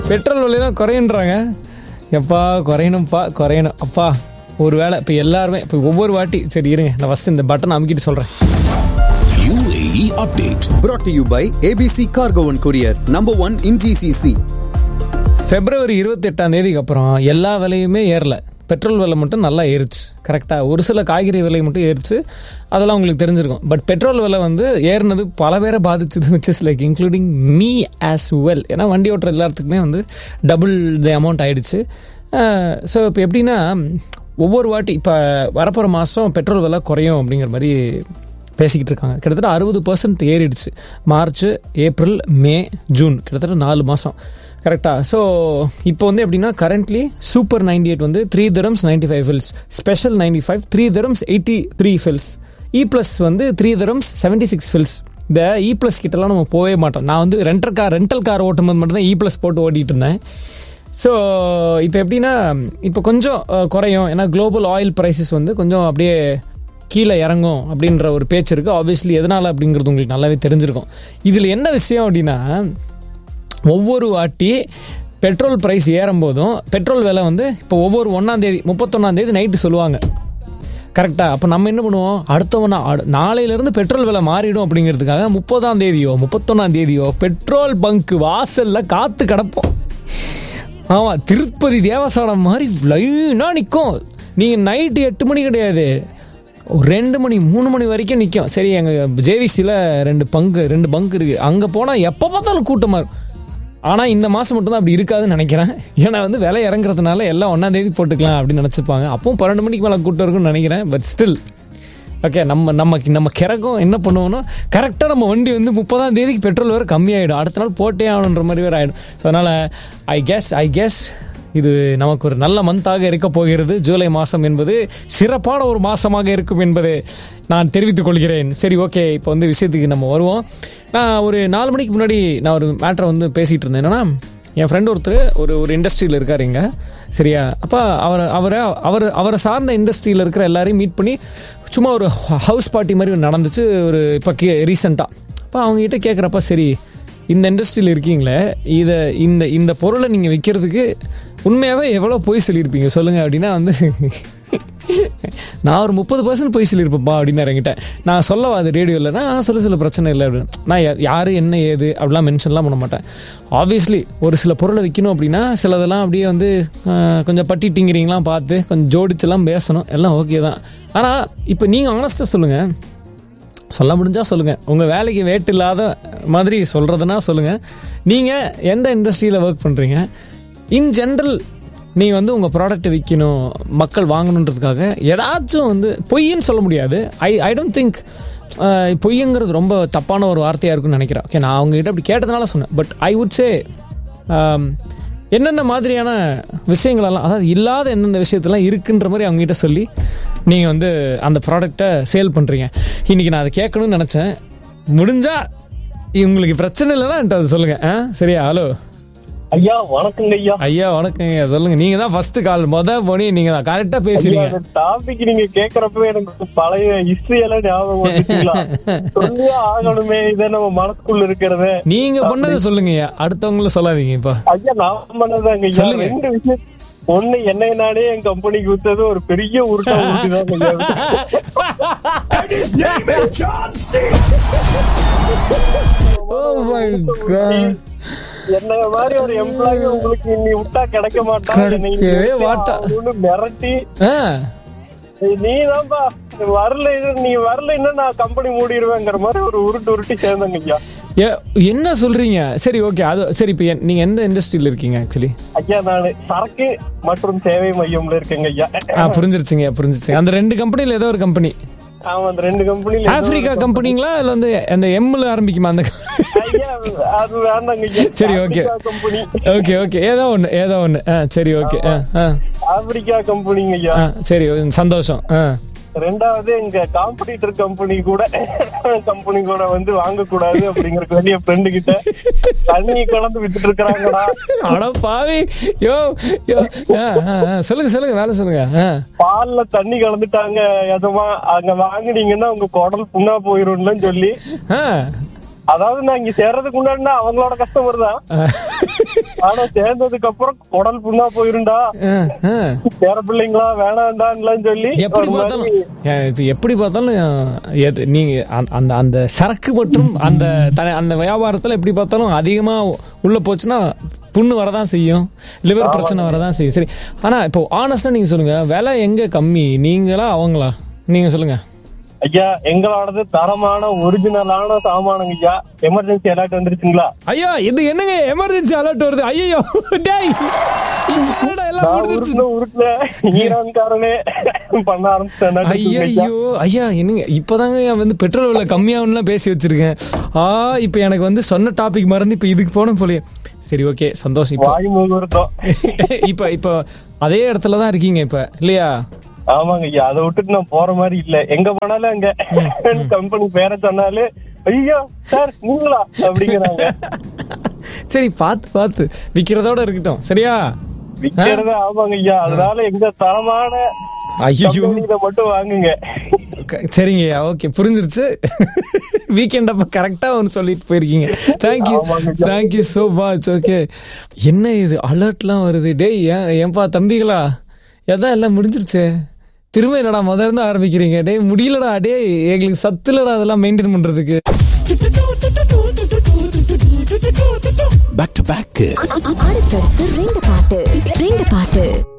Petrol விலையெல்லாம் குறையுன்றாங்க எப்பா குறையணும்ப்பா குறையணும் அப்பா ஒரு வேளை இப்போ எல்லாருமே இப்போ ஒவ்வொரு வாட்டி சரி இருங்க நான் ஃபஸ்ட் இந்த பட்டன் அமுக்கிட்டு சொல்கிறேன் UAE update. brought to you by ABC Cargo and Courier, number one in GCC. பிப்ரவரி இருபத்தெட்டாம் தேதிக்கு அப்புறம் எல்லா விலையுமே ஏறல பெட்ரோல் விலை மட்டும் நல்லா ஏறுச்சு கரெக்டாக ஒரு சில காய்கறி விலை மட்டும் ஏறுச்சு அதெல்லாம் உங்களுக்கு தெரிஞ்சிருக்கும் பட் பெட்ரோல் விலை வந்து ஏறினது பல பேரை பாதிச்சது which is like including me as well ஏன்னா வண்டி ஓட்டுற எல்லாத்துக்குமே வந்து டபுள் த அமௌண்ட் ஆயிடுச்சு ஸோ இப்போ எப்படின்னா ஒவ்வொரு வாட்டி இப்போ வரப்போகிற மாதம் பெட்ரோல் விலை குறையும் அப்படிங்கிற மாதிரி பேசிக்கிட்டு இருக்காங்க கிட்டத்தட்ட அறுபது பர்சன்ட் ஏறிடுச்சு மார்ச் ஏப்ரல் மே ஜூன் கிட்டத்தட்ட நாலு மாதம் கரெக்டாக ஸோ இப்போ வந்து எப்படின்னா கரண்ட்லி சூப்பர் நைன்டி எயிட் வந்து three dirhams ninety five fils special ninety five three dirhams eighty three fils E plus வந்து three dirhams seventy six fils இந்த இ ப்ளஸ் கிட்டலாம் நம்ம போகவே மாட்டோம் நான் வந்து ரெண்டல் கார் ரெண்டல் கார் ஓட்டும்போது மட்டும் தான் இ ப்ளஸ் போட்டு ஓட்டிகிட்டு இருந்தேன் ஸோ இப்போ எப்படின்னா இப்போ கொஞ்சம் அஹ், குறையும் ஏன்னா குளோபல் ஆயில் ப்ரைஸஸ் வந்து கொஞ்சம் அப்படியே கீழே இறங்கும் அப்படின்ற ஒரு பேச்சு இருக்குது ஆப்வியஸ்லி எதனால் அப்படிங்கிறது உங்களுக்கு நல்லாவே தெரிஞ்சிருக்கும் இதில் என்ன விஷயம் அப்படின்னா ஒவ்வொரு வாட்டி பெட்ரோல் ப்ரைஸ் ஏறும்போதும் பெட்ரோல் விலை வந்து இப்போ ஒவ்வொரு ஒன்றாந்தேதி முப்பத்தொன்னாந்தேதி நைட்டு சொல்லுவாங்க கரெக்டாக அப்போ நம்ம என்ன பண்ணுவோம் அடுத்தவன் நாளையிலேருந்து பெட்ரோல் விலை மாறிடும் அப்படிங்கிறதுக்காக முப்பதாம் தேதியோ முப்பத்தொன்னாம் தேதியோ பெட்ரோல் பங்க் வாசலில் காத்து கிடப்போம் ஆமாம் திருப்பதி தேவஸ்தானம் மாதிரி லைனாக நிற்கும் நீங்கள் நைட்டு எட்டு மணி கிடையாது ஒரு ரெண்டு மணி மூணு மணி வரைக்கும் நிற்கும் சரி எங்கள் ஜேவிசியில் ரெண்டு பங்கு ரெண்டு பங்கு இருக்குது அங்கே போனால் எப்போ பார்த்தாலும் கூட்டமாக இருக்கும் ஆனால் இந்த மாதம் மட்டும்தான் அப்படி இருக்காதுன்னு நினைக்கிறேன் ஏன்னா வந்து விலை இறங்குறதுனால எல்லாம் ஒன்றாம் தேதி போட்டுக்கலாம் அப்படின்னு நினச்சிப்பாங்க அப்பவும் பன்னெண்டு மணிக்கு மேலே கூட்டம் இருக்கும்னு நினைக்கிறேன் பட் ஸ்டில் ஓகே நம்ம நம்ம நம்ம கிறக்கும் என்ன பண்ணுவோம்னா கரெக்டாக நம்ம வண்டி வந்து முப்பதாம் தேதிக்கு பெட்ரோல் வேறு கம்மியாயிடும் அடுத்த நாள் போட்டே ஆகணுன்ற மாதிரி வேறு ஆகிடும் ஸோ அதனால் ஐ கெஸ் ஐ கெஸ் இது நமக்கு ஒரு நல்ல மந்தாக இருக்க போகிறது ஜூலை மாதம் என்பது சிறப்பான ஒரு மாதமாக இருக்கும் என்பது நான் தெரிவித்துக் கொள்கிறேன் சரி ஓகே இப்போ வந்து விஷயத்துக்கு நம்ம வருவோம் நான் ஒரு நாலு மணிக்கு முன்னாடி நான் ஒரு மேட்ரை வந்து பேசிகிட்டு இருந்தேன் என்னன்னா என் ஃப்ரெண்ட் ஒருத்தர் ஒரு ஒரு இண்டஸ்ட்ரியில் இருக்கார் இங்கே சரியா அப்போ அவர் அவரை அவர் அவரை சார்ந்த இண்டஸ்ட்ரியில் இருக்கிற எல்லாரையும் மீட் பண்ணி சும்மா ஒரு ஹவுஸ் பார்ட்டி மாதிரி ஒண்ணு நடந்துச்சு ஒரு இப்போ கே ரீசெண்டாக அப்போ அவங்ககிட்ட கேட்குறப்ப சரி இந்த இண்டஸ்ட்ரியில் இருக்கீங்களே இதை இந்த இந்த பொருளை நீங்கள் விற்கிறதுக்கு உண்மையாகவே எவ்வளோ பொய் சொல்லியிருப்பீங்க சொல்லுங்கள் அப்படின்னா வந்து நான் ஒரு முப்பது பர்சன்ட் பொய் சொல்லியிருப்பேன்ப்பா அப்படின்னு என்கிட்ட நான் சொல்லவா அது ரேடியோவில் நான் சொல்ல சொல்ல பிரச்சனை இல்லை அப்படின்னு நான் யா- யாரு என்ன ஏது அப்படிலாம் மென்ஷன்லாம் பண்ண மாட்டேன் ஆப்வியஸ்லி ஒரு சில பொருளை விற்கணும் அப்படின்னா சிலதெல்லாம் அப்படியே வந்து ஆஹ், கொஞ்சம் பட்டி டிங்கிறீங்களாம் பார்த்து கொஞ்சம் ஜோடிச்செல்லாம் பேசணும் எல்லாம் ஓகே தான் ஆனால் இப்போ நீங்கள் ஆனஸ்ட்டாக சொல்லுங்கள் சொல்ல முடிஞ்சா சொல்லுங்க உங்க வேலைக்கு வேட்டு இல்லாத மாதிரி சொல்றதுனா சொல்லுங்க நீங்க எந்த இண்டஸ்ட்ரியில ஒர்க் பண்றீங்க இன் ஜென்ரல் நீங்க வந்து உங்க ப்ராடக்ட்டை விற்கணும் மக்கள் வாங்கணுன்றதுக்காக ஏதாச்சும் வந்து பொய்ன்னு சொல்ல முடியாது ஐ ஐ டோன்ட் திங்க் பொய்யுங்கிறது ரொம்ப தப்பான ஒரு வார்த்தையாக இருக்குன்னு நினைக்கிறேன் ஓகே நான் அவங்ககிட்ட அப்படி கேட்டதுனால சொன்னேன் பட் ஐ வுட் சே என்னென்ன மாதிரியான விஷயங்களெல்லாம் அதாவது இல்லாத எந்தெந்த விஷயத்தெல்லாம் இருக்குன்ற மாதிரி அவங்ககிட்ட சொல்லி நீங்கள் வந்து அந்த ப்ராடக்டை சேல் பண்ணுறீங்க இன்றைக்கி நான் அதை கேட்கணும்னு நினச்சேன் முடிஞ்சா உங்களுக்கு பிரச்சனை இல்லைன்னா என்கிட்ட அதை சொல்லுங்கள் ஆ சரியா ஹலோ ஐயா வணக்கங்க ஐயா ஐயா வணக்கங்க சொல்லுங்க நீங்க தான் ஃபர்ஸ்ட் கால் மொத போனி நீங்க தான் கரெக்டா பேசுறீங்க டாபிக் நீங்க கேக்குறப்ப எனக்கு பழைய ஹிஸ்டரி எல்லாம் ஞாபகம் வந்துச்சுங்களா சொல்லியே ஆகணுமே இதை நம்ம மனசுக்குள்ள இருக்கிறத நீங்க பண்ணதை சொல்லுங்கய்யா அடுத்தவங்கள சொல்லாதீங்க இப்போ ஐயா நான் பண்ணதாங்க ஐயா சொல்லுங்க. ரெண்டு விஷயம் ஒண்ணு என்னை நானே என் கம்பெனிக்கு வித்தது ஒரு பெரிய உருட்டா உருட்டுதாங்க ஐயா And his name is John C. Oh my god என்ன மாதிரி ஒரு எம்ப்ளாயி உங்களுக்கு நீ விட்டா கிடைக்க மாட்டா என்னை இங்க கிடைக்கவே விட்டே மாட்டா. ஆகணும்னு மிரட்டி ஆ நீ தான்ப்பா வரல இது நீ வரல இன்னும் நான் கம்பெனி மூடிடுவேங்கிற மாதிரி ஒரு உருட்டு உருட்டி சேர்ந்தங்க ஐயா ஏ, என்ன சொல்றீங்க சரி ஓகே அது சரி இப்போ என்- நீங்க எந்த இண்டஸ்ட்ரியில இருக்கீங்க ஆக்சுவலி ஐயா நான் சரக்கு மற்றும் சேவை மையம்ல இருக்கேங்க ஐயா ஆ புரிஞ்சிருச்சுங்க புரிஞ்சிருச்சு அந்த ரெண்டு கம்பெனில ஏதோ ஒரு கம்பெனி ஆமா அந்த ரெண்டு கம்பெனில ஆப்பிரிக்கா கம்பெனிங்களா இல்ல வந்து அந்த எம்ல ஆரம்பிக்குமா அந்த ஐயா அது வேண்டாங்க ஐயா சரி, okay. கம்பெனி ஓகே ஓகே ஏதோ ஒன்று ஏதோ ஒன்று ஆ சரி ஓகே ஆ ஆ ஆப்பிரிக்கா கம்பெனிங்க ஐயா ஆ சரி சந்தோஷம் ஆ ரெண்டாவது எங்க காம்படிட்டர் கம்பெனி கூட கம்பெனி கூட வந்து வாங்க கூடாது அப்படிங்கிற வெளிய ஃப்ரெண்டு கிட்ட தண்ணி கலந்து வித்துட்டு இருக்கிறாங்கடா அட பாவி யோ யோ ஆ, ஆ, ஆ, சொல்லுங்க சொல்லுங்க வேலை சொல்லுங்க ஆ பால்ல தண்ணி கலந்துட்டாங்க எதமா அங்க வாங்குனீங்கன்னா உங்க குடல் புண்ணா போயிரும்னு சொல்லி ஆ அதாவது நான் இங்க சேர்றதுக்கு முன்னாடி அவங்களோட கஸ்டமர் தான் ஆனா சேர்ந்ததுக்கு அப்புறம் குடல் புண்ணா போயிருண்டா ஆ, ஆ. பேர பிள்ளைங்களா வேணாண்டான்லாம் சொல்லி எப்படி ஒரு பார்த்தாலும் மாதிரி ஏன் இப்ப எப்படி பார்த்தாலும் எது- நீங்க அந்த- அந்த அந்த சரக்கு மற்றும் அந்த த- அந்த வியாபாரத்துல எப்படி பார்த்தாலும் அதிகமா உள்ள போச்சுன்னா புண்ணு வரதான் செய்யும் லிவர் பிரச்சனை வரதான் செய்யும் சரி ஆனா இப்போ ஆனஸ்டா நீங்க சொல்லுங்க விலை எங்க கம்மி நீங்களா அவங்களா நீங்க சொல்லுங்க ஐயா எங்களோடது தரமான ஒரிஜினலான சாமானுங்க ஐயா எமர்ஜென்சி அலர்ட் வந்துருச்சுங்களா ஐயா இது என்னங்க எமர்ஜென்சி அலர்ட் வருது ஐயோ டேய் என்னடா எல்லாம் நான் முடிஞ்சிருச்சு உருட்டுன உருட்டுல ஈரான்காரனே பண்ண ஆரம்பிச்சேன் ஐயோ ஐயா என்னங்க இப்பதாங்க என் வந்து பெட்ரோல் விலை கம்மியாகும்லாம் பேசி வச்சிருக்கேன் ஆ இப்போ எனக்கு வந்து சொன்ன டாபிக் மறந்து இப்போ இதுக்கு போனோம் போலயே சரி ஓகே சந்தோஷம் இப்போ வாய் முகூர்த்தம் இப்போ இப்போ அதே இடத்துல தான் இருக்கீங்க இப்போ இல்லையா ஆமாங்க ஐயா அதை விட்டுட்டு நான் போற மாதிரி இல்ல எங்க போனாலும் அங்க கம்பெனி பேரை சொன்னாலே ஐயா சார் நீங்களா அப்படிங்கிறாங்க சரி பார்த்து பார்த்து விற்கிறதோட இருக்கட்டும் சரியா விக்கிறது ஆமாங்க ஐயா அதனால எங்க தரமான ஐயோ கம்பெனியில மட்டும் வாங்குங்க க- சரிங்கய்யா ஓகே புரிஞ்சிருச்சு வீக்கெண்ட் அப்ப கரெக்டா ஒன்று சொல்லிட்டு போயிருக்கீங்க தேங்க்யூ ஆமாங்க. தேங்க்யூ ஸோ மச் ஓகே என்ன இது அலர்ட்லாம் வருது டேய் ஏன் ஏன்பா தம்பிகளா எதான் எல்லாம் முடிஞ்சிருச்சு திரும்ப என்னடா முதல்ல இருந்து ஆரம்பிக்கிறீங்க டேய் முடியலடா டேய் எங்களுக்கு சத்து இல்லடா அதெல்லாம் மெயின்டைன் பண்றதுக்கு Back to back. அடுத்தடுத்து ரெண்டு பாட்டு ரெண்டு பாட்டு